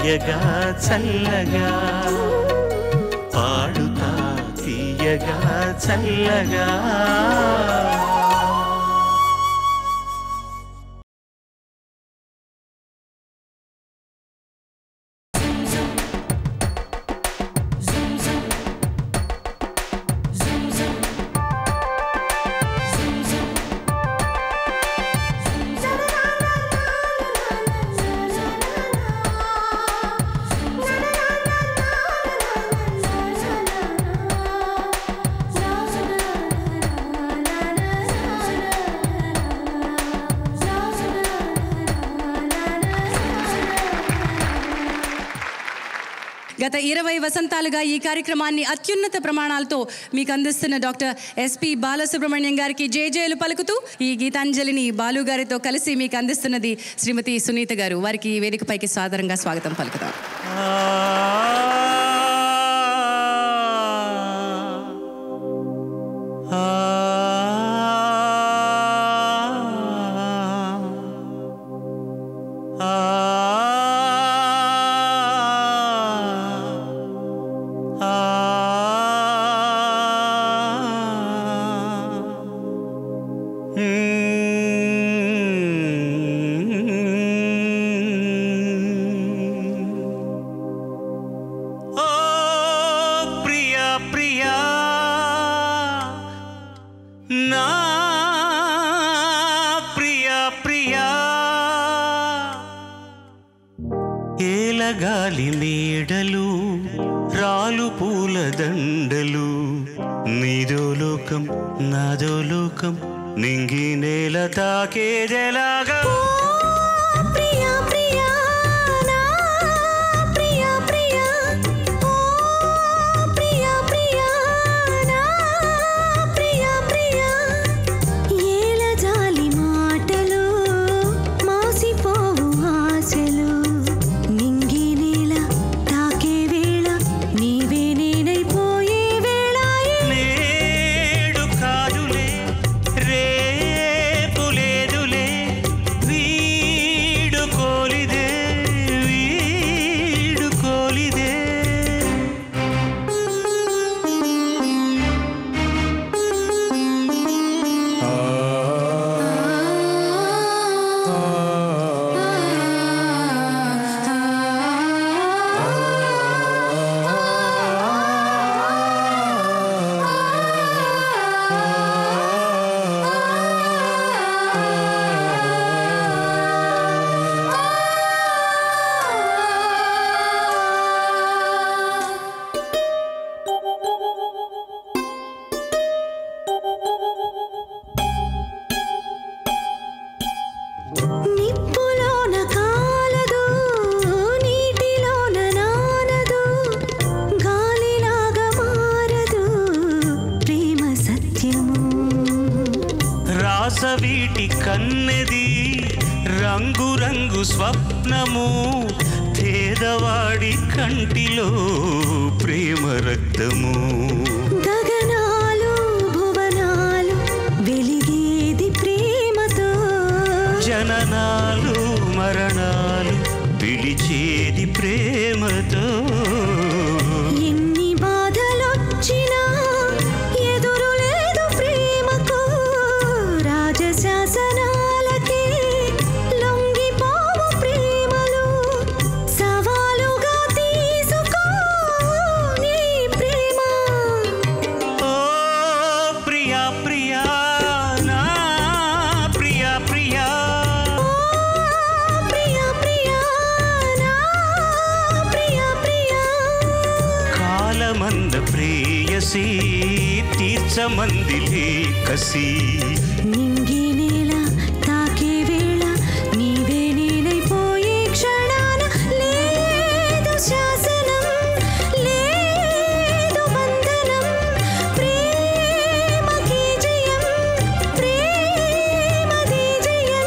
తీయగా చల్లగా పాడుతా తీయగా చల్లగా గత ఇరవై వసంతాలుగా ఈ కార్యక్రమాన్ని అత్యున్నత ప్రమాణాలతో మీకు అందిస్తున్న డాక్టర్ ఎస్పి బాలసుబ్రహ్మణ్యం గారికి జేజేలు పలుకుతూ ఈ గీతాంజలిని బాలు గారితో కలిసి మీకు అందిస్తున్నది శ్రీమతి సునీత గారు వారికి ఈ వేదికపైకి సాదరంగా స్వాగతం పలుకుతాం ఓ ప్రియా ప్రియా నా ప్రియా ప్రియా ఏలగాలి మేడలు రాలు పూల దండలు నీదో లోకం నాదో లోకం నింగి నేల తాకేదెలాగా ప్రియా ప్రియా నా ప్రియా ప్రియా ఓ ప్రియా ప్రియా నా ప్రియా ప్రియా ఏల జాలి మాటలు మాసిపోవు ఆశలు నింగి నేల తాకే వేళ నీవే నేనైపోయే వేళ నేడు కాదులే రేపు లేదులే వీడు కోలిదే వీడు కోలిదే నిప్పులోన కాలదు నీటిలోన నానదు గాలిలాగా మారదు ప్రేమ సత్యము రాసవీటి కన్నెది రంగు రంగు స్వప్నము పేదవాడి కంటిలో ప్రేమ రక్తము గగనాలు భువనాలు వెలిగేది ప్రేమతో జననాలు మరణాలు పిలిచేది ప్రేమతో ఎన్ని బాధలొచ్చినా ఎదురు లేదు ప్రేమకు రాజశాసనాలకే లొంగిపోవు ప్రేమలు సవాలుగా తీసుకో నీ ప్రేమ ఓ ప్రియా ప్రియా నా ప్రియా ప్రియా ప్రియా ప్రియా నా ప్రియా ప్రియా కాలమంద ప్రేయసి తీర్చమందిలే కసి నింగి నేల తాకే వేళ నీవే నేనైపోయే క్షణాన లేదు శాసనం లేదు బంధనం ప్రేమకి జయం ప్రేమది జయం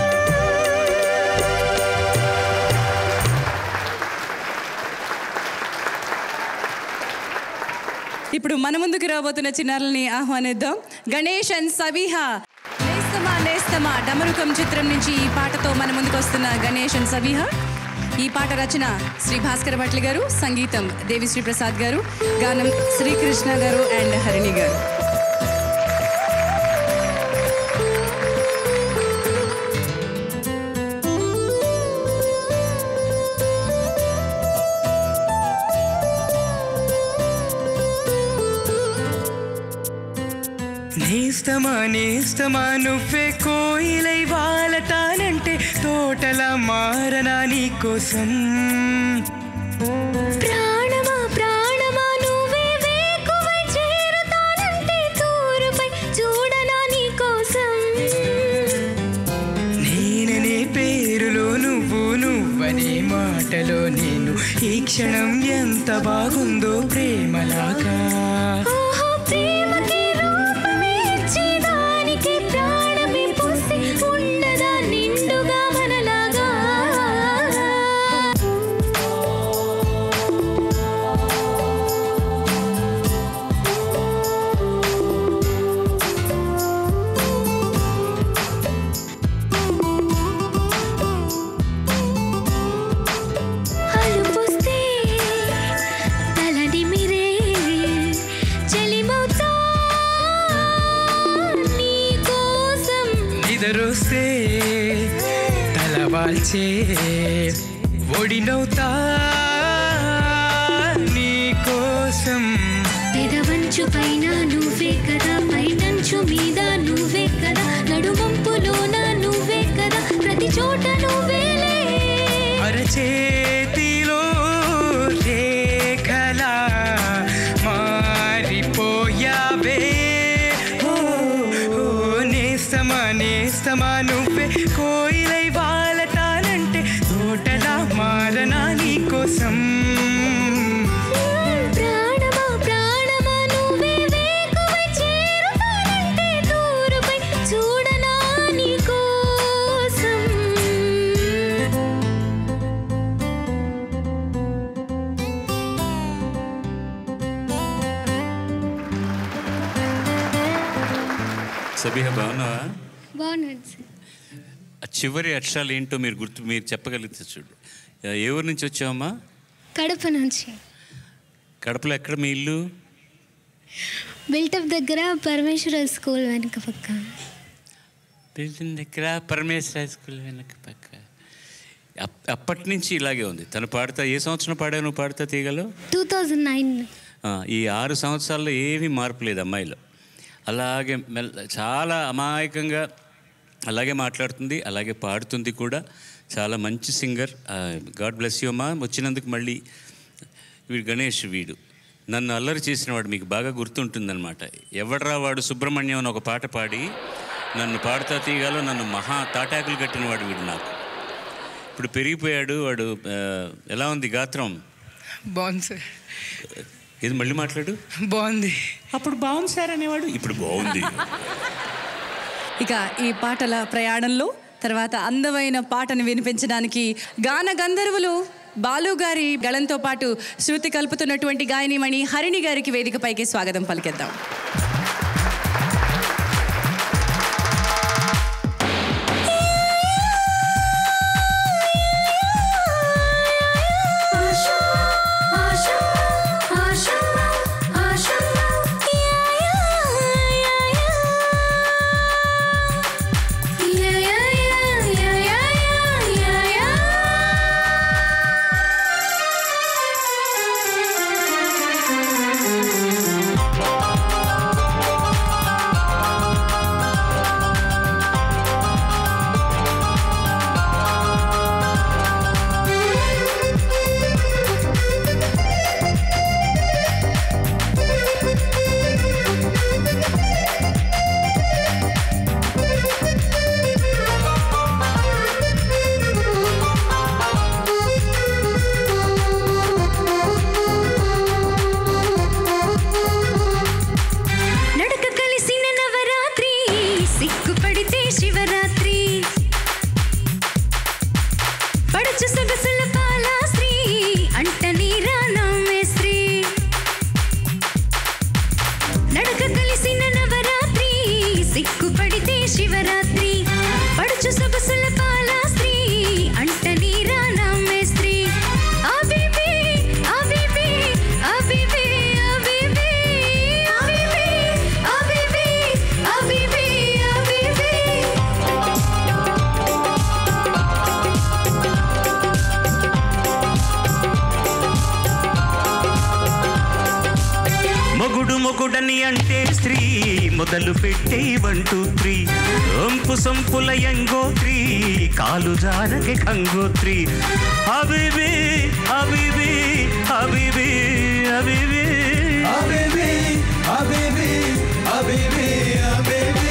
ఇప్పుడు మన ముందుకు రాబోతున్న చిన్నారుల్ని ఆహ్వానిద్దాం గణేష్ అండ్ సవిహా నేస్తమా నేస్తమా డమరుకం చిత్రం నుంచి ఈ పాటతో మన ముందుకు వస్తున్న గణేష్ అండ్ సవిహా ఈ పాట రచన శ్రీ భాస్కర భట్ల గారు సంగీతం దేవిశ్రీ ప్రసాద్ గారు గానం శ్రీకృష్ణ గారు అండ్ హరిణి గారు నేస్తమా నేస్తమా నువ్వే కోయిలై వాలతానంటే తోటల మారనా నీకోసం ప్రాణమా ప్రాణమా నువ్వే వేకువై చేరుతానంటే తూరుపై చూడనా నీకోసం నేననే పేరులో నువ్వు నువ్వనే మాటలో నేను ఈ క్షణం ఎంత బాగుందో ప్రేమలాగా ఓహో ప్రేమకి రూపమే ఇచ్చి దానికి ప్రాణమే పోసి ఉండదా నిండుగా మనలాగా అలుపుస్తే తలడిమిరే చెలిమౌతా నీకోసం నిదరొస్తే తలవాల్చే ఒడినవుతా నీకోసం పెదవంచు పైన నువ్వే కదా పైనంచు మీద నువ్వే కదా నడుమంపులోన నువ్వే కదా ప్రతి చోట నువ్వేలే అరచేతిలో రేఖలా మారిపోయావే ఓ, ఓ, నేస్తమా నేస్తమా నువ్వే కోయిలై వాలతానంటే తోటలా మారనా నీకోసం ప్రాణమా ప్రాణమా నువ్వే వేకువై చేరుతానంటే దూరుపై చూడనా నీకోసం సబిహ బాగున్నావా బాగున్నాడు సార్ ఆ చివరి అక్షరాలు ఏంటో మీరు గుర్తు మీరు చెప్పగలిగితే చూడు ఏ ఊరు నుంచి వచ్చావమ్మా కడప నుంచి కడపలో ఎక్కడ మీ ఇల్లు బిల్టప్ దగ్గర పరమేశ్వర స్కూల్ వెనక పక్క బిల్డింగ్ దగ్గర పరమేశ్వర హై స్కూల్ వెనక పక్క అప్- అప్పటి నుంచి ఇలాగే ఉంది తను పాడుతా ఏ సంవత్సరం పాడా నువ్వు పాడుతా తీగలో టూ థౌజండ్ నైన్ ఆ, ఈ ఆరు సంవత్సరాల్లో ఏమీ మార్పు లేదు అమ్మాయిలో అలాగే మెల్ చాలా అమాయకంగా అలాగే మాట్లాడుతుంది అలాగే పాడుతుంది కూడా చాలా మంచి సింగర్ గాడ్ బ్లెస్ యూ అమ్మా వచ్చినందుకు మళ్ళీ వీడు గణేష్ వీడు నన్ను అల్లరి చేసిన వాడు మీకు బాగా గుర్తుంటుందన్నమాట ఎవడరా వాడు సుబ్రహ్మణ్యం అని ఒక పాట పాడి నన్ను పాడుతా తీయగాలో నన్ను మహా తాటాకులు కట్టినవాడు వీడు నాకు ఇప్పుడు పెరిగిపోయాడు వాడు ఆ, ఎలా ఉంది గాత్రం బాగుంది సార్ ఏది మళ్ళీ మాట్లాడు బాగుంది అప్పుడు బాగుంది సార్ అనేవాడు ఇప్పుడు బాగుంది ఇక ఈ పాటల ప్రయాణంలో తర్వాత అందమైన పాటను వినిపించడానికి గాన గంధర్వులు బాలు గారి గళంతో పాటు శృతి కలుపుతున్నటువంటి గాయనిమణి హరిణి గారికి వేదికపైకి స్వాగతం పలికిద్దాం ఆశా ఆశా ఆశా ఆశా యా యా యా యా యా యా యా యా యా మొగుడని అంటే స్త్రీ మొదలు పెట్టే వన్ టూ త్రీ ఒంపు సొంపుల యంగోత్రి కాలు జారగే కంగోత్రి అవివి అవివి అవివి అవివి Habibi, Habibi, Habibi, Habibi.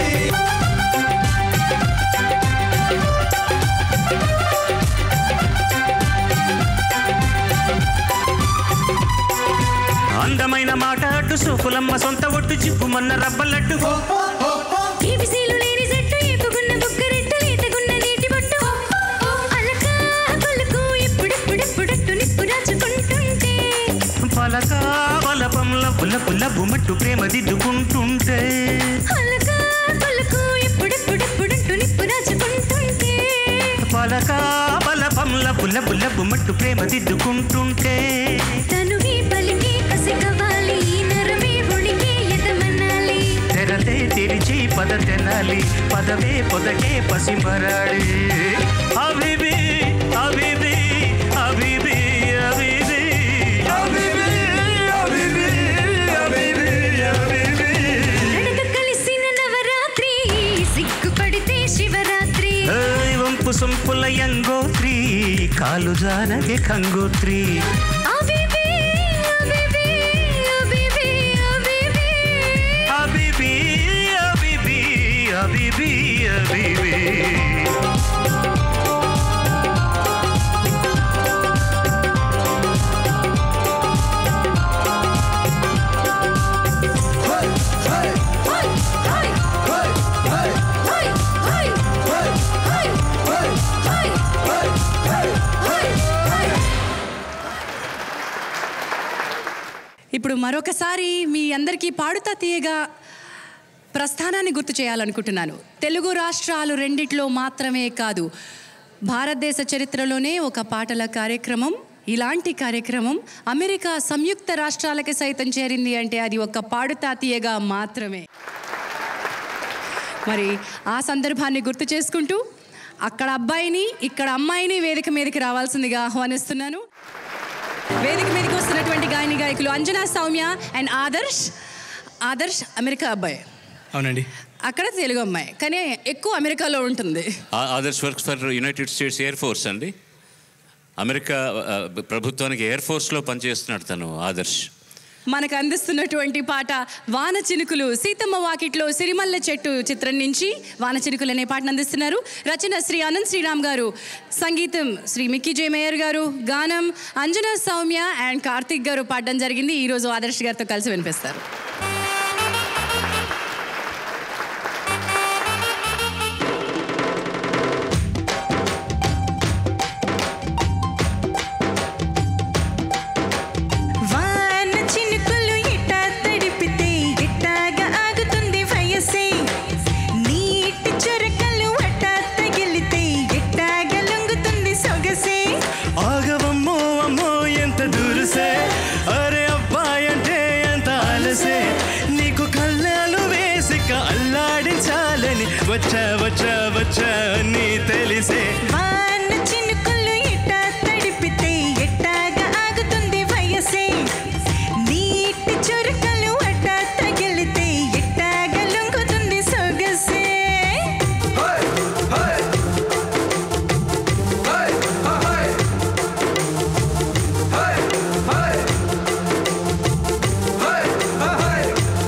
అందమైన మాట అడ్డు సూపులమ్మ సొంత ఒట్టు చిప్పుమన్న రబ్బలడ్డు ఏబిసీలు లేని జట్టు ఏపుగున్న బుగ్గరెట్టు లేతగున్న నీటి బొట్టు అలక పలుకు ఎప్పుడెప్పుడెప్పుడట్టు నిప్పు రాచుకుంటుంటే పలక బలపంల పుల్ల పుల్ల బుమట్టు ప్రేమ దిద్దుకుంటుంటే అలక పలుకు ఎప్పుడెప్పుడెప్పుడట్టు నిప్పు రాచుకుంటుంటే పలక బలపంల పుల్ల పుల్ల బుమట్టు ప్రేమ దిద్దుకుంటుంటే తనువి పలికి కసికవాలి నరమే ఉడికి ఎదమనాలి తెరలే తెరిచి పద తెనాలి పదవే పొదకే పసిమరాడి అవివి అవివి అవివి అవివి Habibi, Habibi, Habibi, Habibi. నడక కలిసిన నవరాత్రి సిగ్గుపడితే శివరాత్రి ఏయ్ వంపు సొంపుల యంగోత్రి కాలు జానగే కంగోత్రి అబిబి అబిబి అబిబి అబిబి అబిబి అబిబి అబిబి అబిబి Hey, hey, hi hi hey, hey, hi hi hey, hi hey, hi hey, hey, hi hi ఇప్పుడు మరొకసారి మీ అందరికీ పాడుతా తీయగా ప్రస్థానాన్ని గుర్తు చేయాలనుకుంటున్నాను తెలుగు రాష్ట్రాలు రెండిట్లో మాత్రమే కాదు భారతదేశ చరిత్రలోనే ఒక పాటల కార్యక్రమం ఇలాంటి కార్యక్రమం అమెరికా సంయుక్త రాష్ట్రాలకి సైతం చేరింది అంటే అది ఒక పాడుతా తీయగా మాత్రమే మరి ఆ సందర్భాన్ని గుర్తు చేసుకుంటూ అక్కడ అబ్బాయిని ఇక్కడ అమ్మాయిని వేదిక మీదకి రావాల్సిందిగా ఆహ్వానిస్తున్నాను వేదిక మీదకి వస్తున్నటువంటి గాయని గాయకులు అంజనా సౌమ్య అండ్ ఆదర్శ్ ఆదర్శ్ అమెరికా అబ్బాయి అవునండి అక్కడ తెలుగు అమ్మాయి కానీ ఎక్కువ అమెరికాలో ఉంటుంది Adarsh works for United States air force అండి అమెరికా ఆ, ప్రభుత్వానికి ఎయిర్ ఫోర్స్లో పనిచేస్తున్నాడు తను ఆదర్శ్ మనకు అందిస్తున్నటువంటి పాట వాన చినుకులు సీతమ్మ వాకిట్లో సిరిమల్ల చెట్టు చిత్రం నుంచి వాన చినుకులు అనే పాటను అందిస్తున్నారు రచన శ్రీ అనంత్ శ్రీరామ్ గారు సంగీతం శ్రీ మిక్కీ జే మేయర్ గారు గానం అంజనా సౌమ్య అండ్ కార్తిక్ గారు పాడడం జరిగింది ఈరోజు ఆదర్శ్ గారితో కలిసి వినిపిస్తారు వాన చినుకులు ఎట్టా తడిపితే ఎట్టాగా ఆగుతుంది వయసే నీటి చొరకలు అట్టా తగిలితే ఎట్టాగా లొంగుతుంది సొగసే ఆగవమ్మో అమ్మో ఎంత దూరుసే అరే అబ్బాయి అంటే ఎంత అలసే నీకు కళ్ళాలు వేసిక అల్లాడించాలని వచ్చా వచ్చా వచ్చా నీ తెలిసే వాన చినుకులు ఎట్టా తడిపితే ఎట్టాగా ఆగుతుంది వయసే నీటి చొరకలు అట్టా తగిలితే ఎట్టాగా లొంగుతుంది సొగసే hey, hey. Hey, hey, hey. Hey, hey. Hey, hey.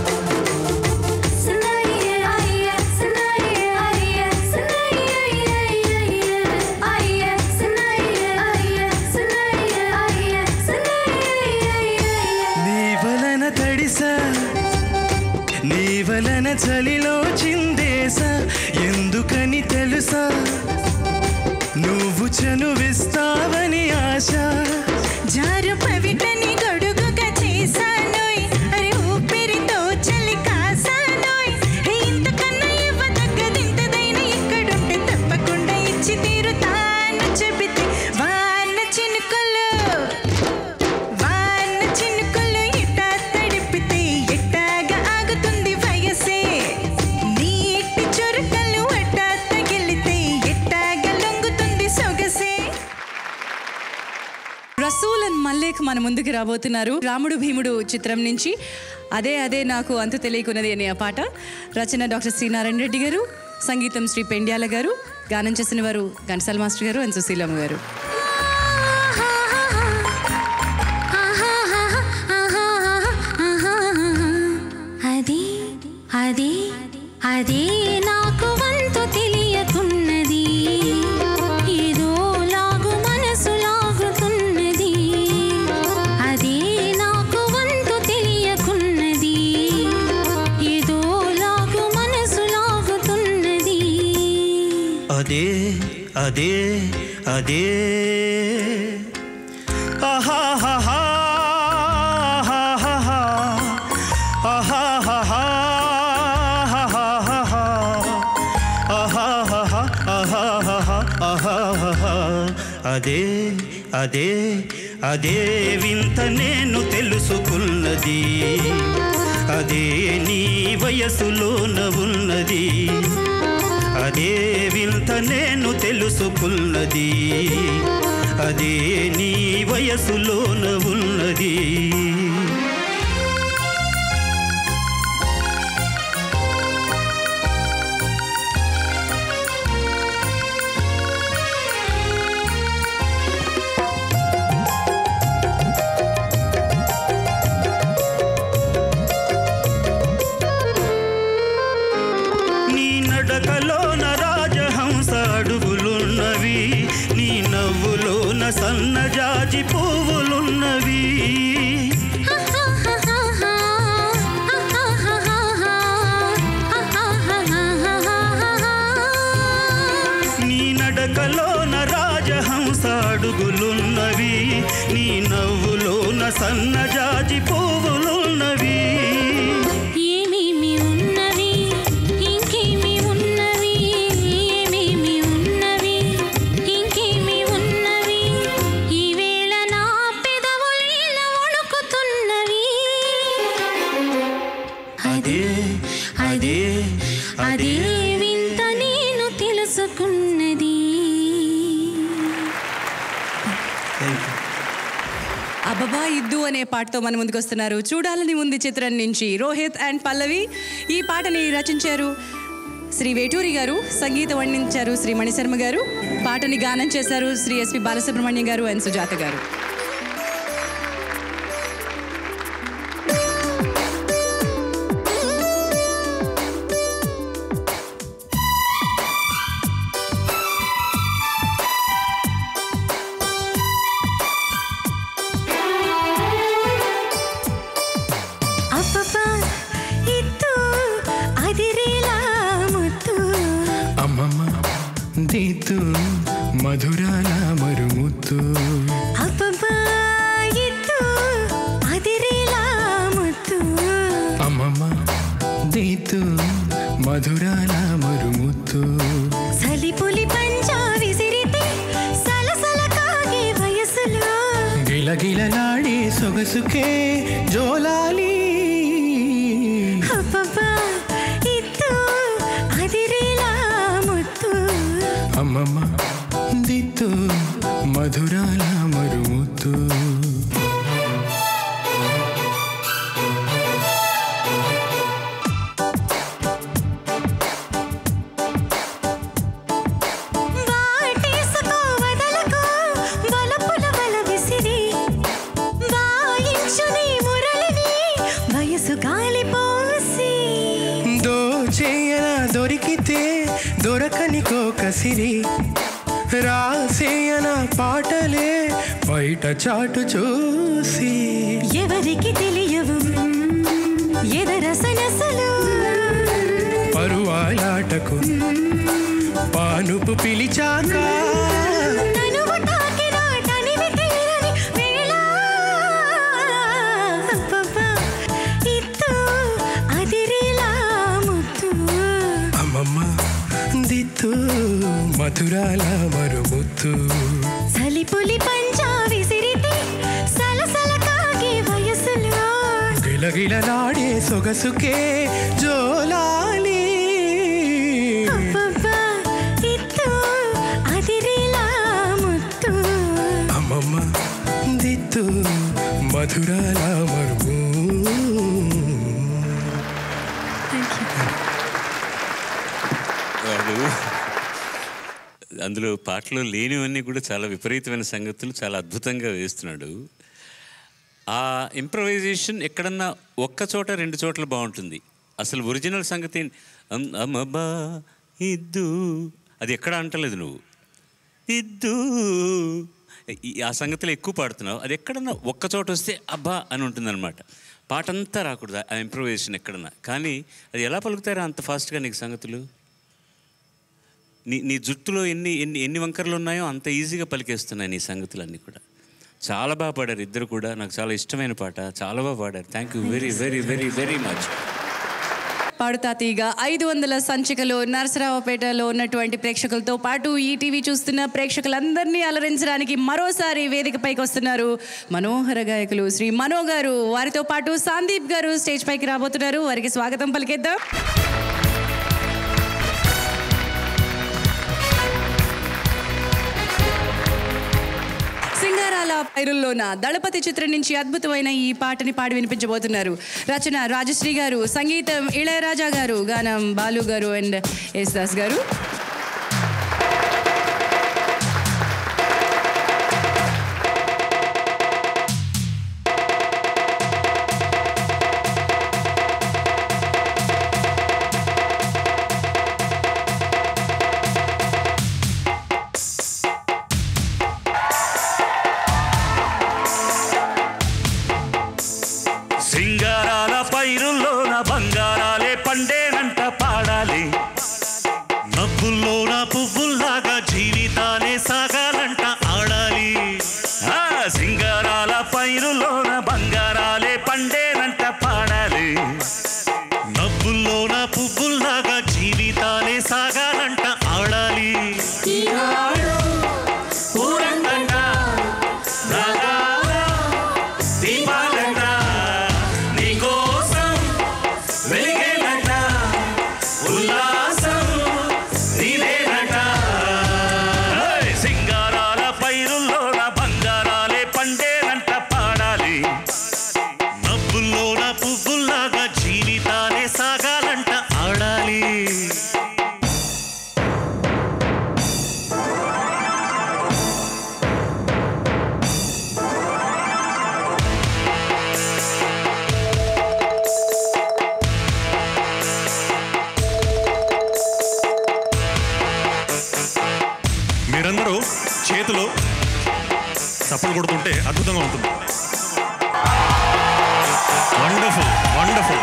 సునాయే ఆయే సునాయే ఆయే సునాయే ఆయే ఆయే సునాయే ఆయే సునాయే ఆయే సునాయే ఆయే నీ వలన తడిసా నీ వలన చలిలో చిందేసా ఎందుకని తెలుసా నువ్వు చనువిస్తావని ఆశ జారు పవిటని గొడుగుగా చేశానోయ్ అరే ఊపిరితో చలి కాసానోయ్ ఇంతకన్నా ఇవ్వదగ్గదింతదైన ఇక్కడుంటే తప్పకుండా ఇచ్చి తీరుతాను చెబితే వాన చినుకులు వాన చినుకులు ఎట్టా తడిపితే ఎట్టాగా ఆగుతుంది వయసే నీటి చొరకలు అట్టా తగిలితే ఎట్టాగా లొంగుతుంది సొగసే రసూల్ అండ్ మల్లేక్ మన ముందుకు రాబోతున్నారు రాముడు భీముడు చిత్రం నుంచి అదే అదే నాకు అంతు తెలియకున్నది అనే ఆ పాట రచన డాక్టర్ శ్రీనారాయణ రెడ్డి గారు సంగీతం శ్రీ పెండ్యాల గారు గానం చేసిన వారు ఘంటసాల మాస్టర్ గారు అండ్ సుశీలమ్మ గారు అదే అదే అదే నాకు వంతు తెలియకున్నది ఏదో లాగు మనసు లాగుతున్నది అదే నాకు వంతు తెలియకున్నది ఏదో లాగు మనసు లాగుతున్నది అదే అదే అదే ఆహాహాహా, ఆహాహాహా, ఆహాహాహా, ఆహాహాహా, ఆహాహాహా, ఆహాహాహా, ఆహాహాహా. అదే అదే అదే వింత నేను తెలుసుకున్నది అదే నీ వయసులోన ఉన్నది అదే వింత నేను తెలుసుకున్నది అదే నీ వయసులోన ఉన్నది నీ నడకలోన రాజహంస అడుగులున్నవి నీ నవ్వులోన సన్నజాజి పువ్వులున్నవి నీ నడకలోన రాజహంస అడుగులున్నవి నీ నవ్వులోన సన్నజాజి పువ్వులున్నవి ఏమేమి ఉన్నవి ఇంకేమి ఉన్నవి ఏమేమి ఉన్నవి ఇంకేమి ఉన్నవి ఈవేళ నా పెదవులీల వణుకుతున్నవి అదే అదే అదే వింత నేను తెలుసుకున్నది అబ్బబా ఇద్దు అనే పాటతో మన ముందుకు వస్తున్నారు చూడాలని ఉంది చిత్రం నుంచి రోహిత్ అండ్ పల్లవి ఈ పాటని రచించారు శ్రీ వేటూరి గారు సంగీతం వండించారు శ్రీ మణిశర్మ గారు పాటని గానం చేశారు శ్రీ ఎస్పి బాలసుబ్రహ్మణ్యం గారు అండ్ సుజాత గారు అబ్బబ్బా ఇద్దు అదిరేలా ముద్దు అమ్మమ్మ దీతు మధురాల మరుముత్తు అబ్బబ్బా ఇద్దు అదిరేలా ముద్దు అమ్మమ్మ దీతు మధురాల మరుముత్తు సలిపులి పంచా విసిరితే సలసల కాగే వయసులో గిలగిలలాడే సొగసుకే జోలాలి అబ్బబ్బా ఇద్దు అదిరేలా ముద్దు అమ్మమ్మ దిత్తు మధురాల మరుముత్తు వాటేసుకో వదలకు వలపుల వల విసిరి వాయించు నీ మురళిని వయసు గాలి పోసి దోచేయన దొరికితే దొరకని కసిరి రాసేయన పాటలే బయట చాటు చూసి ఎవరికి తెలియవు ఎదరసనసలు పరువాలాటకు పానుపు పిలిచాక తనువు తాకిన తనివి తీరని వేళ అబ్బబ్బా, ఇద్దు అదిరేలా ముద్దు అమ్మమ్మ దిత్తు మధురాల మరుముత్తు సలిపులి పంచా విసిరితే సలసల కాగే వయసులో గిలగిలలాడే సొగసుకే జోలాలి అబ్బబ్బా, ఇద్దు అదిరేలా ముద్దు అమ్మమ్మ దిత్తు మధురాల మరుము వాడు అందులో పాటలో లేనివన్నీ కూడా చాలా విపరీతమైన సంగతులు చాలా అద్భుతంగా వేస్తున్నాడు ఆ ఇంప్రవైజేషన్ ఎక్కడన్నా ఒక్క చోట రెండు చోట్ల బాగుంటుంది అసలు ఒరిజినల్ సంగతి అమ్- అమ్మబ్బా ఇద్దు అది ఎక్కడ అంటలేదు నువ్వు ఇద్దు ఈ- ఆ సంగతిలో ఎక్కువ పాడుతున్నావు అది ఎక్కడన్నా ఒక్క చోట వస్తే అబ్బా అని ఉంటుందన్నమాట పాట అంతా రాకూడదు ఆ ఇంప్రవైజేషన్ ఎక్కడన్నా కానీ అది ఎలా పలుకుతారా అంత ఫాస్ట్గా నీకు సంగతులు నీ నీ జుట్టులో ఎన్ని ఎన్ని ఎన్ని వంకరలు ఉన్నాయో అంత ఈజీగా పలికేస్తున్నాయి నీ సంగతులన్నీ కూడా చాలా బాగా పాడారు ఇద్దరు కూడా నాకు చాలా ఇష్టమైన పాట చాలా బాగా పాడారు thank you very very very very much Padutha Theega ఐదు వందల సంచికలో నరసరావుపేటలో ఉన్నటువంటి ప్రేక్షకులతో పాటు ఈ టీవీ చూస్తున్న ప్రేక్షకులందరినీ అలరించడానికి మరోసారి వేదికపైకి వస్తున్నారు మనోహర గాయకులు శ్రీ మనో గారు వారితో పాటు సందీప్ గారు స్టేజ్ పైకి రాబోతున్నారు వారికి స్వాగతం పలికేద్దాం సింగారాల పైరుల్లోన దళపతి చిత్రం నుంచి అద్భుతమైన ఈ పాటని పాడి వినిపించబోతున్నారు రచన రాజశ్రీ గారు సంగీతం ఇళయరాజా గారు గానం బాలు గారు అండ్ ఎస్ దాస్ గారు సింగారాల పైరుల్లోన బంగారాలే పండేనంట పాడాలి నవ్వుల్లోన పువ్వుల్లాగా జీవితాలే సాగాలంట ఆడాలి ఆ సింగారాల పైరుల్లోన బంగారాలే పండేనంట పాడాలి నవ్వుల్లోన పువ్వుల్లాగా జీవితాలే సాగాలంట ఆడాలి ఊరంతంట రాగాల దీపాలంట నీకోసం వెలిగేనంట ఉల్లాసం నీదేనంట ఓయ్! సింగారాల పైరుల్లోన బంగారాలే పండేనంట పాడాలి నవ్వుల్లోన పువ్వుల్లాగా జీవితాలే సాగాలంట ఆడాలి మీరందరూ చేతులు చప్పలు కొడుతుంటే అద్భుతంగా ఉంటుంది వండర్ఫుల్ వండర్ఫుల్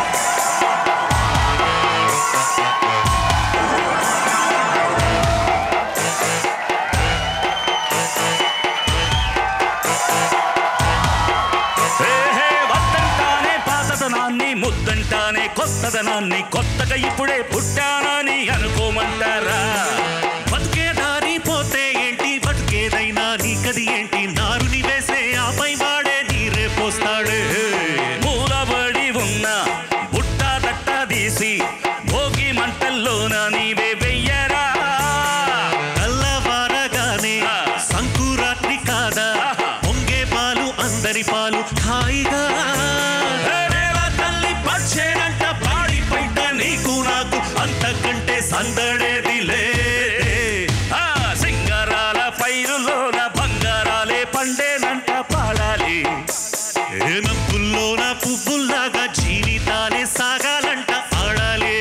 హే హే వద్దంటానే పాతదనాన్ని ముద్దంటానే కొత్తదనాన్ని కొత్తగా ఇప్పుడే పుట్టానని అనుకోమంటారా బతుకే దారి పోతే ఏంటి బతుకేదైనా నీకది ఏంటి నారుని వేసే ఆపై వాడే నీరే పోస్తాడు మూలబడి ఉన్న బుట్ట తట్ట తీసి భోగి మంటల్లోన నీవే వెయ్యరా తెల్లవారగానే సంకురాత్రి కాదా పొంగే పాలు అందరి పాలు హాయిగా నేల తల్లి పచ్చేనంట పాడి పైట నీకు నాకు అంతకంటే సందడేది లే ఆ సింగారాల పైరులోన బంగారాలే పండేనంట పాడాలి ఏ నవ్వుల్లోన పువ్వుల్లాగా జీవితాలే సాగాలంట ఆడాలి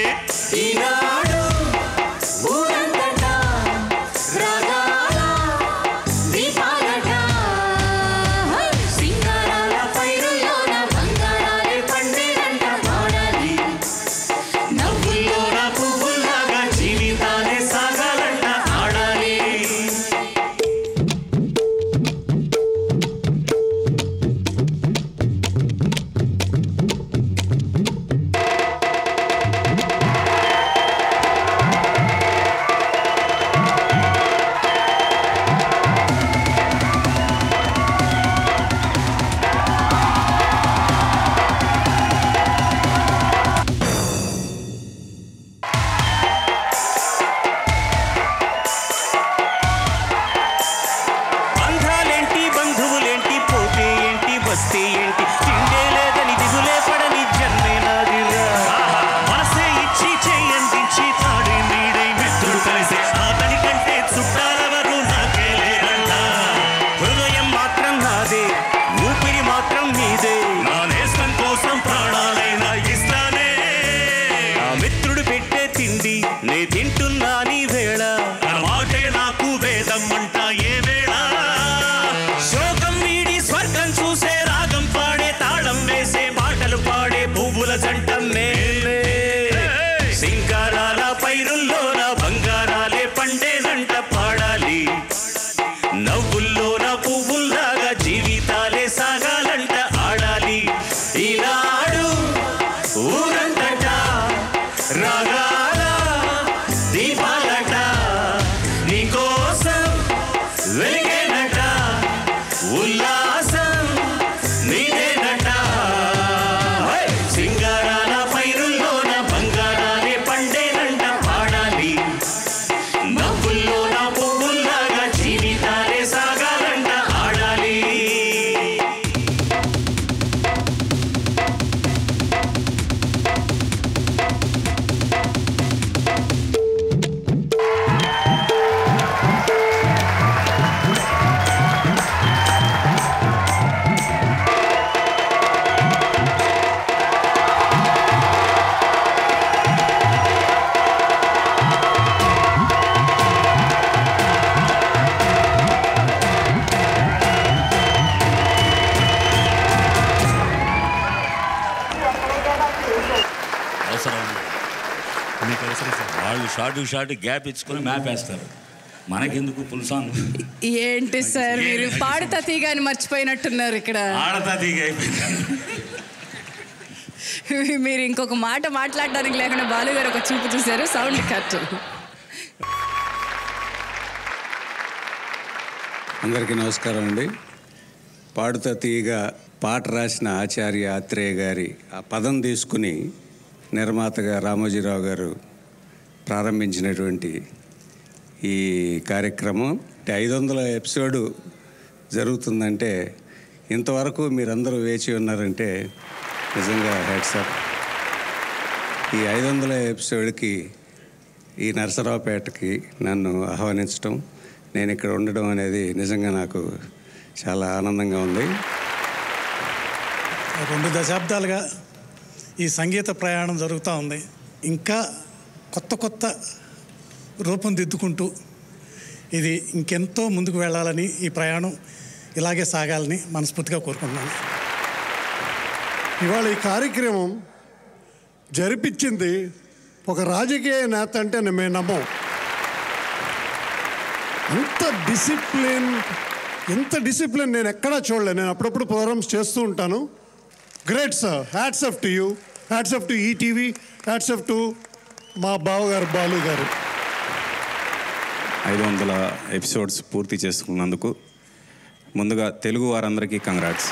సింగారాల పైరుల్లోన బంగారాలే పండేనంట పాడాలి నవ్వుల్లోన పువ్వుల్లాగా జీవితాలే సాగాలంట షార్ట్ షార్ట్ గ్యాప్ ఇచ్చుకొని మ్యాప్ వేస్తారు మనకెందుకు ఫుల్ సాంగ్ ఏంటి సార్ మీరు పాడుతా తీగాని మర్చిపోయినట్టున్నారు ఇక్కడ ఆడతా తీగ అయిపోయింది మీరు ఇంకొక మాట మాట్లాడడానికి లేకుండా బాలు గారు ఒక చూపు చూశారు సౌండ్ కట్ అందరికీ నమస్కారం అండి పాడుతా తీయగా పాట రాసిన ఆచార్య ఆత్రేయ గారి ఆ పదం తీసుకుని నిర్మాతగా రామోజీరావు గారు ప్రారంభించినటువంటి ఈ కార్యక్రమం ఐదు వందల ఎపిసోడు జరుగుతుందంటే ఇంతవరకు మీరందరూ వేచి ఉన్నారంటే నిజంగా హెడ్సప్ ఈ ఐదు వందల ఎపిసోడ్కి ఈ నరసరావుపేటకి నన్ను ఆహ్వానించడం నేను ఇక్కడ ఉండడం అనేది నిజంగా నాకు చాలా ఆనందంగా ఉంది రెండు దశాబ్దాలుగా ఈ సంగీత ప్రయాణం జరుగుతూ ఉంది ఇంకా కొత్త కొత్త రూపం దిద్దుకుంటూ ఇది ఇంకెంతో ముందుకు వెళ్ళాలని ఈ ప్రయాణం ఇలాగే సాగాలని మనస్ఫూర్తిగా కోరుకుంటున్నాను ఇవాళ ఈ కార్యక్రమం జరిపించింది ఒక రాజకీయ నేత అంటే మేము నమ్మం అంత డిసిప్లిన్ ఎంత డిసిప్లిన్ నేను ఎక్కడా చూడలేదు నేను అప్పుడప్పుడు ప్రోగ్రామ్స్ చేస్తూ ఉంటాను great sir hats off to you hats off to ETV hats off to మా బావగారు బాలు గారు ఐదు వందల ఎపిసోడ్స్ పూర్తి చేసుకున్నందుకు ముందుగా తెలుగు వారందరికీ కంగ్రాట్స్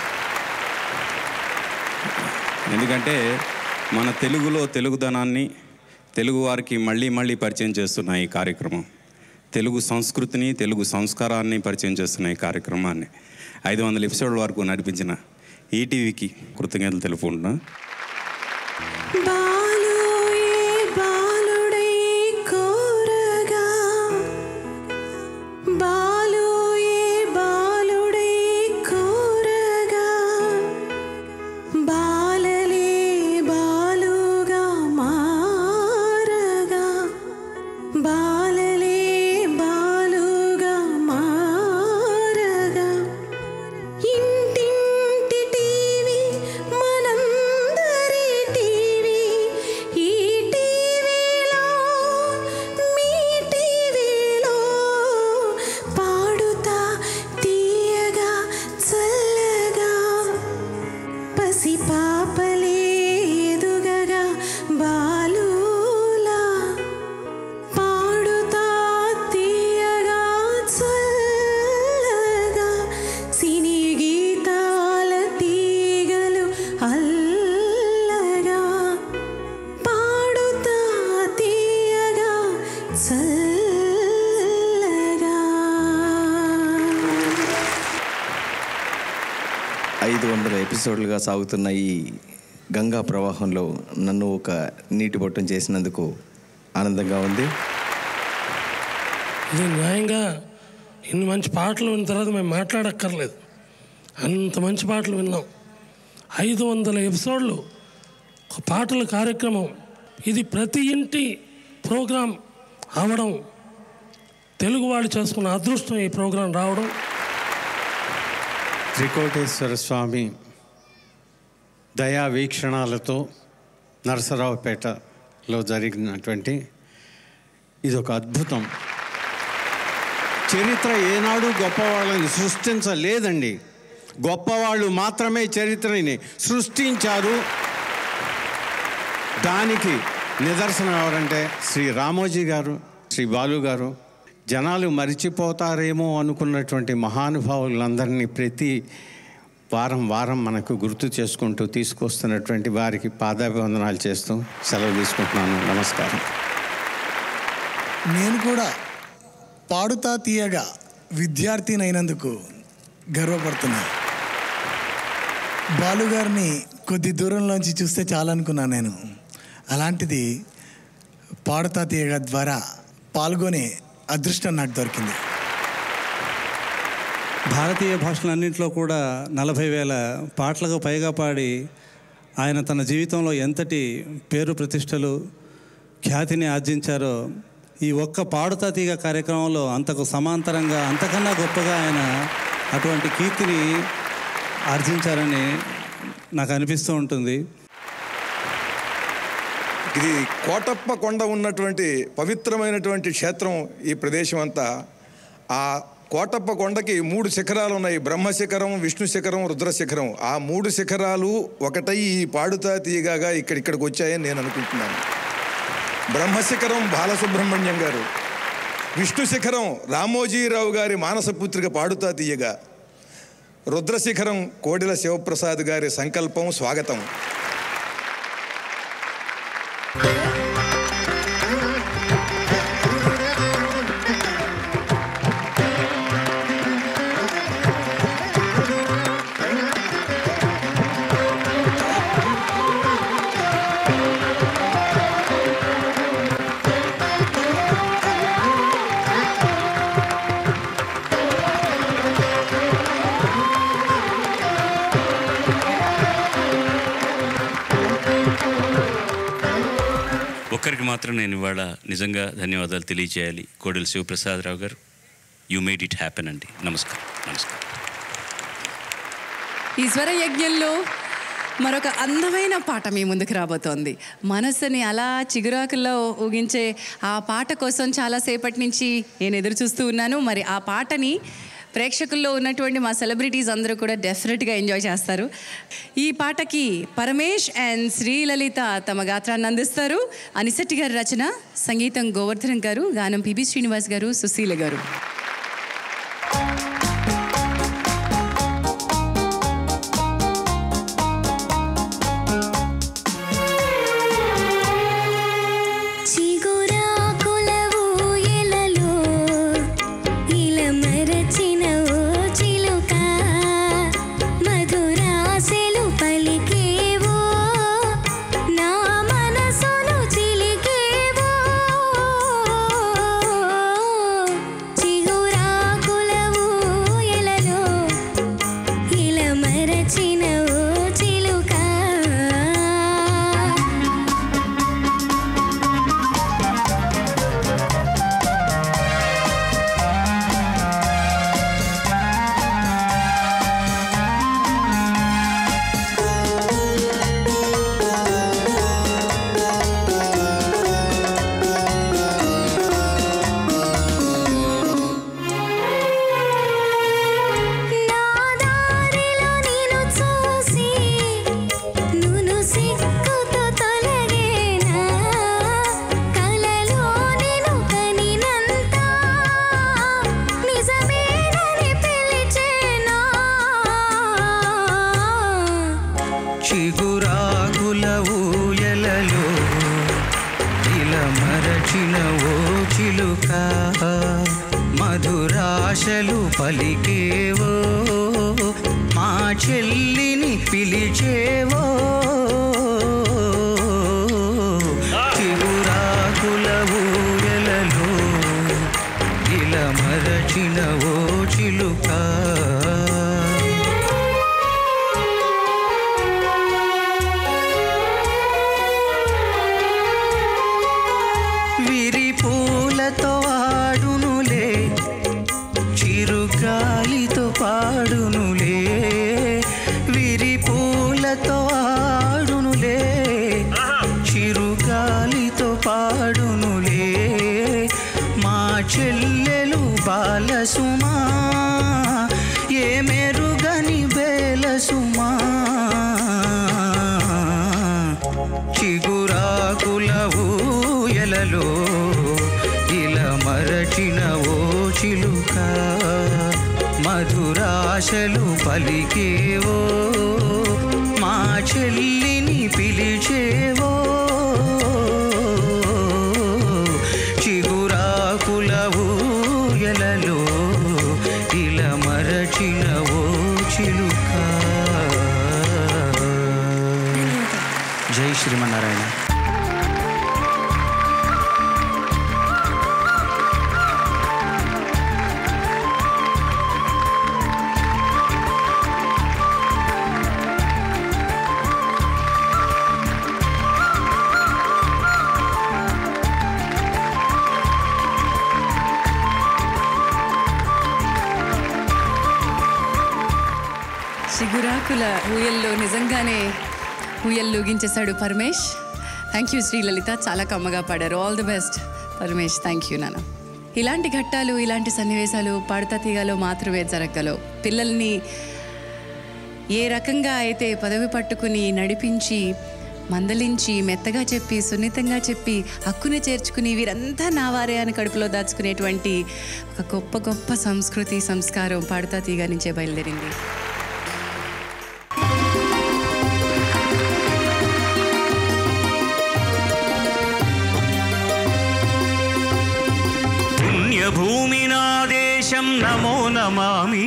ఎందుకంటే మన తెలుగులో తెలుగుదనాన్ని తెలుగు వారికి మళ్ళీ మళ్ళీ పరిచయం చేస్తున్న ఈ కార్యక్రమం తెలుగు సంస్కృతిని తెలుగు సంస్కారాన్ని పరిచయం చేస్తున్న ఈ కార్యక్రమాన్ని ఐదు వందల ఎపిసోడ్ల వరకు నడిపించిన ఈటీవీకి కృతజ్ఞతలు తెలుపుకుంటున్నా బాలు ఏ బాలుడై కోరగా బాలు ఏ బాలుడై కోరగా బాలలే బాలుగా మారగా బాలలే బాలుగా మారగా ఇంటింటి టీవీ మనందరి టీవీ ఈ టీవీలో మీ టీవీలో పాడుతా తీయగా చల్లగా పసి పాపలే ఎదుగగా బాలులా పాడుతా తీయగా చల్లగా సినీ గీతాల తీగలు అల్లగా పాడుతా తీయగా చల్లగా ఐదు వందల ఎపిసోడ్లుగా సాగుతున్న ఈ గంగా ప్రవాహంలో నన్ను ఒక నీటి బొట్టం చేసినందుకు ఆనందంగా ఉంది ఇది న్యాయంగా ఇన్ని మంచి పాటలు విన్న తర్వాత మేము మాట్లాడక్కర్లేదు అంత మంచి పాటలు విన్నాం ఐదు వందల ఎపిసోడ్లు ఒక పాటల కార్యక్రమం ఇది ప్రతి ఇంటి ప్రోగ్రాం అవడం తెలుగు వాళ్ళు చేసుకున్న అదృష్టం ఈ ప్రోగ్రాం రావడం త్రికోటేశ్వర స్వామి దయా వీక్షణాలతో నరసరావుపేటలో జరిగినటువంటి ఇది ఒక అద్భుతం చరిత్ర ఏనాడు గొప్పవాళ్ళని సృష్టించలేదండి గొప్పవాళ్ళు మాత్రమే చరిత్రని సృష్టించారు దానికి నిదర్శనం ఎవరంటే శ్రీ రామోజీ గారు శ్రీ బాలు గారు జనాలు మరిచిపోతారేమో అనుకున్నటువంటి మహానుభావులందరినీ ప్రతి వారం వారం మనకు గుర్తు చేసుకుంటూ తీసుకొస్తున్నటువంటి వారికి పాదాభివందనాలు చేస్తూ సెలవు తీసుకుంటున్నాను నమస్కారం నేను కూడా పాడుతా తీయగా విద్యార్థినైనందుకు గర్వపడుతున్నా బాలుగారిని కొద్ది దూరంలోంచి చూస్తే చాలనుకున్నాను నేను అలాంటిది పాడుతా తీయగా ద్వారా పాల్గొనే అదృష్టం నాకు దొరికింది భారతీయ భాషలన్నింటిలో కూడా నలభై వేల పాటలకు పైగా పాడి ఆయన తన జీవితంలో ఎంతటి పేరు ప్రతిష్టలు ఖ్యాతిని ఆర్జించారో ఈ ఒక్క పాడుతా తీగ కార్యక్రమంలో అంతకు సమాంతరంగా అంతకన్నా గొప్పగా ఆయన అటువంటి కీర్తిని ఆర్జించారని నాకు అనిపిస్తూ ఉంటుంది ఇది కోటప్ప కొండ ఉన్నటువంటి పవిత్రమైనటువంటి క్షేత్రం ఈ ప్రదేశం అంతా ఆ కోటప్ప కొండకి మూడు శిఖరాలు ఉన్నాయి బ్రహ్మ శిఖరం విష్ణు శిఖరం రుద్ర శిఖరం ఆ మూడు శిఖరాలు ఒకటై ఈ పాడుతా తీయగా ఇక్కడిక్కడికి వచ్చాయని నేను అనుకుంటున్నాను బ్రహ్మ శిఖరం బాలసుబ్రహ్మణ్యం గారు విష్ణు శిఖరం రామోజీరావు గారి మానసపుత్రిక పాడుతా తీయగా రుద్రశిఖరం కోడెల శివప్రసాద్ గారి సంకల్పం స్వాగతం ఒక్కరికి మాత్రం నేను ఇవాళ నిజంగా ధన్యవాదాలు తెలియజేయాలి కోడెల శివప్రసాదరావు గారు యూ మేడ్ ఇట్ హ్యాపెన్ అండి నమస్కారం నమస్కారం ఈ స్వర యజ్ఞంలో మరొక అందమైన పాట మీ ముందుకు రాబోతోంది మనసుని అలా చిగురాకుల్లో ఊగించే ఆ పాట కోసం చాలాసేపటి నుంచి నేను ఎదురు చూస్తూ ఉన్నాను మరి ఆ పాటని ప్రేక్షకుల్లో ఉన్నటువంటి మా సెలబ్రిటీస్ అందరూ కూడా డెఫినెట్గా ఎంజాయ్ చేస్తారు ఈ పాటకి పరమేష్ అండ్ శ్రీలలిత తమ గాత్రాన్ని అందిస్తారు అనిశెట్టి గారి రచన సంగీతం గోవర్ధన్ గారు గానం పిబి శ్రీనివాస్ గారు సుశీల గారు చిగురాకుల ఊయలలో ఇలమరచిన ఓ చిలుక మధురాశలు పలికేవో నా మనసును చిలికేవో చిగురాకుల ఊయలలో ఇలమరచిన ఓ చిలుక నాదారిలో నిన్ను చూసి నును సిక్కుతో తొలగేనా కలలో నిన్ను కనినంత నిజమేనని పిలిచేనా చిగురాకుల ఊయలలో ఇలా మరచిన ఓ చిలుక మధురాశలు పలికేవో మా చెల్లిని పిలిచేవో చిగురాకుల ఊయలలో ఇలా మరచిన ఓ చిలుక విరి పూలతో ఆడునులే చిరుగాలితో పాడునులే విరి పూలతో ఆడునులే చిరుగాలితో పాడునులే మా చెల్లెలు బాలసుమా ఏ మెరుగని బేలసుమా చిగురాకుల ఊయలలో ఇలా మరచిన ఓ చిలుక మధురాశలు పలికేవో మా చెల్లిని పిలిచేవో చిగురాకుల ఊయలలో ఇలా మరచిన ఓ చిలుక జై శ్రీమన్నారాయణ చిగురాకుల ఊయల్లో నిజంగానే ఊయల్లో ఊగించేశాడు పరమేష్ థ్యాంక్ యూ శ్రీలలిత చాలా కమ్మగా పాడారు all the best Paramesh thank you నాన్న ఇలాంటి ఘట్టాలు ఇలాంటి సన్నివేశాలు పాడతా తీగలో మాత్రమే జరగలవు పిల్లల్ని ఏ రకంగా అయితే పదవి పట్టుకుని నడిపించి మందలించి మెత్తగా చెప్పి సున్నితంగా చెప్పి హక్కుని చేర్చుకుని వీరంతా నా వారే అని కడుపులో దాచుకునేటువంటి ఒక గొప్ప గొప్ప సంస్కృతి సంస్కారం పాడతా తీగ నుంచే బయలుదేరింది పుణ్యభూమి నా దేశం నమో నమామి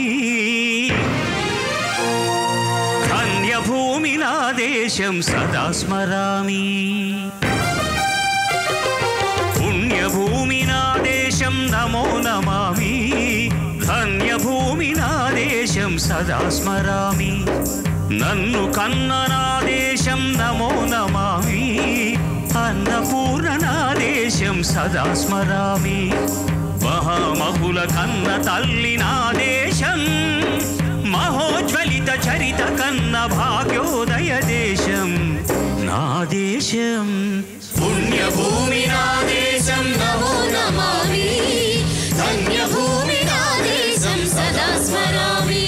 ధన్యభూమి నా దేశం సదా స్మరామి పుణ్యభూమి నా దేశం నమో నమామి ధన్యభూమి నా దేశం సదా స్మరామి నన్ను కన్న నా దేశం నమో నమామి అన్నపూర్ణ నా దేశం సదా స్మరామి మహామహుల కన్న తల్లి నా దేశం మహోజ్వలిత చరిత కన్న భాగ్యోదయ దేశం నా దేశం పుణ్యభూమి నా దేశం నమో నమామి ధన్యభూమి నా దేశం సదా స్మరామి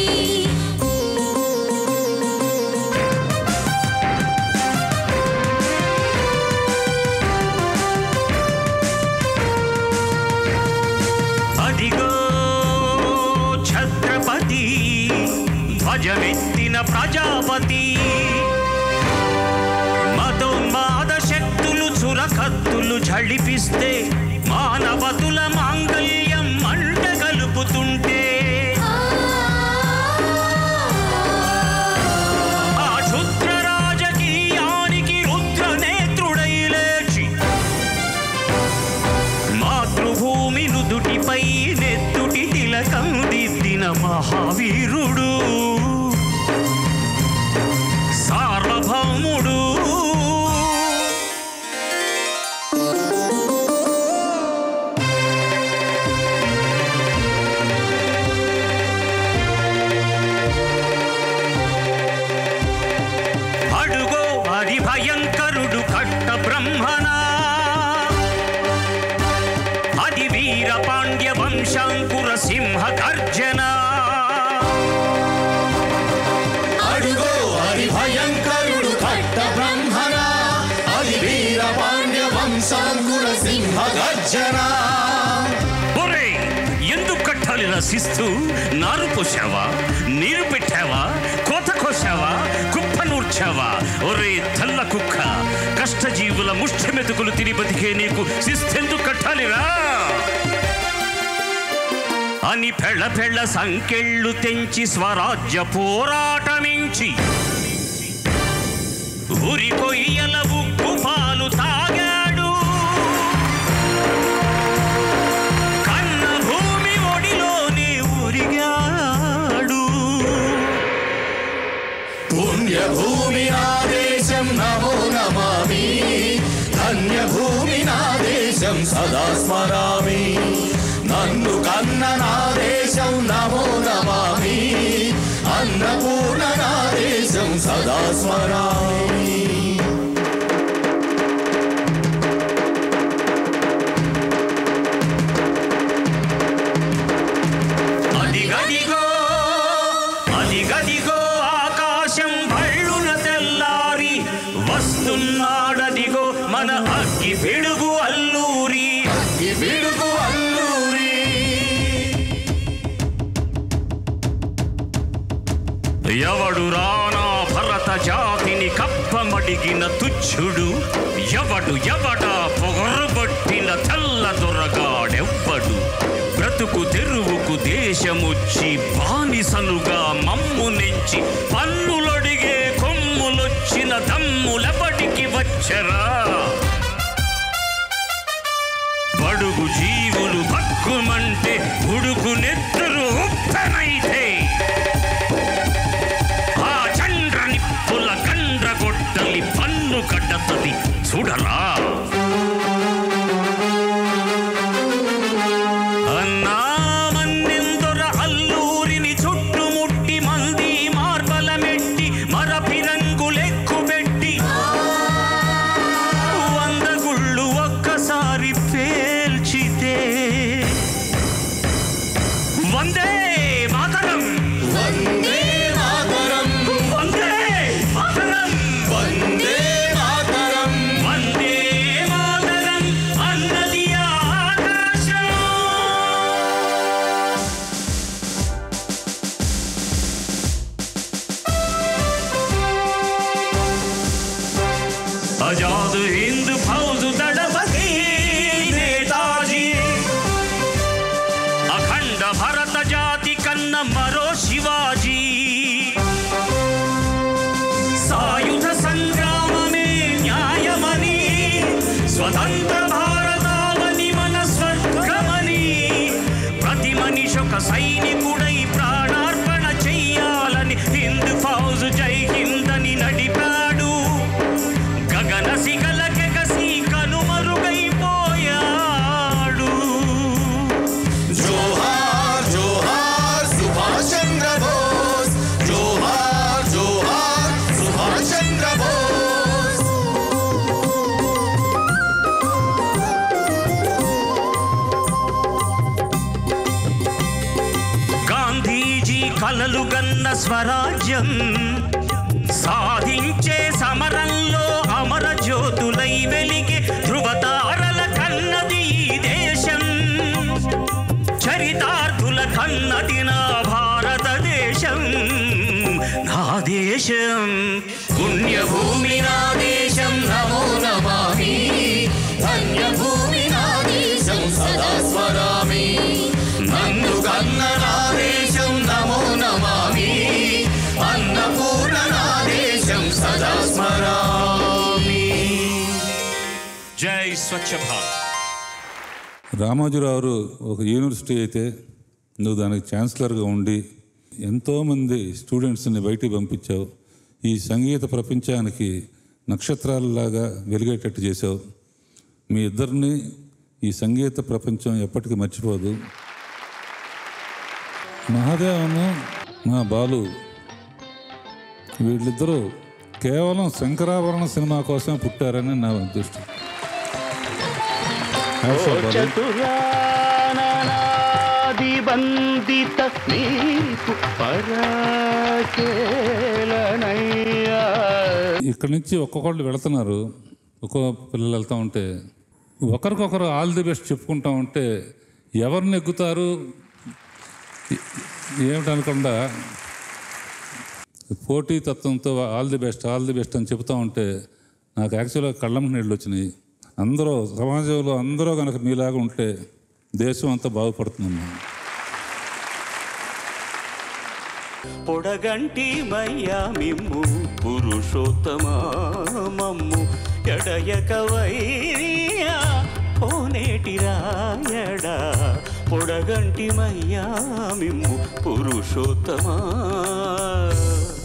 అదిగో ఛత్రపతి ధ్వజమెత్తిన ప్రజాపతి మతోన్మాద శక్తులు చురకత్తులు ఝళిపిస్తే మానవతుల మాంగల్యం మంట కలుపుతుంటే ఆ క్షుద్ర రాజకీయానికి రుద్ర నేత్రుడై లేచి మాతృభూమి నుదుటిపై నెత్తుటి తిలకం దిద్దిన మహావీరుడు సార్వభౌముడు అడుగో హరి భయంకరుడు కట్ట బ్రహ్మనా అది వీర పాండ్య వంశాంకుర సింహ గర్జన అడుగో హరి భయంకరుడు కట్ట బ్రహ్మణ అది వీర పాండ్య వంశాంకుర సింహ గర్జన ఒరే ఎందుకు కట్టాలి రసిస్తూ నారు పోసావా నీరు పెట్టావా కోత కోసావా కుప్ప నూర్చావా ఒరే తల్ల కుక్క కష్టజీవుల ముష్టి మెతుకులు తిని బతికే నీకు శిస్తెందుకు కట్టాలిరా అని పెళ్ళ పెళ్ళ సంకెళ్ళు తెంచి స్వరాజ్య పోరాటమించి ఉరి కొయ్యల ఉప్పు పాలు తాగాడు కన్న భూమి ఒడిలోనే ఊరిగాడు పుణ్యభూమి నా దేశం నమో నమామి ధన్యభూమి నా దేశం సదా స్మరామి నన్ను కన్న నా దేశం నమో నమామి అన్నపూర్ణ నా దేశం సదా స్మరామి అదిగదిగో అదిగదిగో ఆకాశం భళ్ళున తెల్లారి వస్తున్నాడదిగో మన అగ్గి పిడుగు అల్లూరి అగ్గి పిడుగు అల్లూరి ఎవడు రానా భరత జాతిని కప్పమడిగిన తుచ్చుడు ఎవడు ఎవడా పొగరబట్టిన తెల్ల దొరగాడెవ్వడు బ్రతుకు తెరువుకు దేశముచ్చి బానిసలుగా మమ్ము నుంచి పన్నులడిగే కొమ్ములొచ్చిన దమ్ములెప్పటికి వచ్చరా బడుగు జీవులు భక్కుమంటే ఉడుకు నెత్తురు ఉప్పెనైతే ఆ చండ్ర నిప్పుల కండ్ర గొడ్డలి పన్ను కట్టతది చూడరా అన్నా మన్నెందొర అల్లూరిని చుట్టుముట్టి మంది మార్బల మెట్టి మరపి రంగులెక్కుబెట్టి భరత జాతి కన్న మరో శివాజీ సాయుధ సంగ్రామమే న్యాయమని స్వతంత్ర భారతావని మన స్వర్గమని ప్రతి మనిషి ఒక సైనికుడై ప్రాణార్పణ చెయ్యాలని హింద్ ఫౌజ్ జై హింద్ అని నడిపాడు గగన సిగల కెగసి కనుమరుగైపోయాడు జోహార్ జోహార్ సుభాష్ చంద్ర బోస్ జోహార్ జోహార్ సుభాష్ చంద్ర బోస్ గాంధీజీ కలలు గన్న స్వరాజ్యం సాధించే సమరంలో అమర జ్యోతులై వెలిగే ధృవతారల కన్నది ఈ దేశం చరితార్థుల కన్నది నా భారతదేశం నా దేశం పుణ్యభూమి నా దేశం నమో నమామి ధన్యభూమి నా దేశం సదా స్మరామి నన్ను కన్న నా దేశం నమో నమామి అన్నపూర్ణ నా దేశం సదా స్మరామి జై స్వచ్ఛ భారత్ రామోజీరావు ఒక యూనివర్సిటీ అయితే నువ్వు దానికి ఛాన్సలర్గా ఉండి ఎంతోమంది స్టూడెంట్స్ని బయటికి పంపించావు ఈ సంగీత ప్రపంచానికి నక్షత్రాలలాగా వెలిగేటట్టు చేసావు మీ ఇద్దరిని ఈ సంగీత ప్రపంచం ఎప్పటికీ మర్చిపోదు మహాదేవను మా బాలు వీళ్ళిద్దరూ కేవలం శంకరాభరణ సినిమా కోసమే పుట్టారని నా దృష్టి Hats off, బాలు. బందిత నీకు పరాకేలనయ్యా ఇక్కడి నుంచి ఒక్కొక్కళ్ళు వెళుతున్నారు ఒక్కో పిల్లలు వెళ్తూ ఉంటే ఒకరికొకరు ఆల్ ది బెస్ట్ చెప్పుకుంటా ఉంటే ఎవరిని ఎక్కుతారు ఏమిటనకుండా పోటీ తత్వంతో all the best all the best అని చెప్తా ఉంటే నాకు యాక్చువల్గా కళ్ళం నీళ్ళు వచ్చినాయి అందరూ సమాజంలో అందరూ కనుక మీలాగా ఉంటే దేశం అంతా బాగుపడుతుందమ్మా పొడగంటి మయ్యా మిమ్ము పురుషోత్తమా మమ్ము ఎడయకవయ్యా పోనేటి రాయడా పొడగంటి మయ్యా మిమ్ము పురుషోత్తమా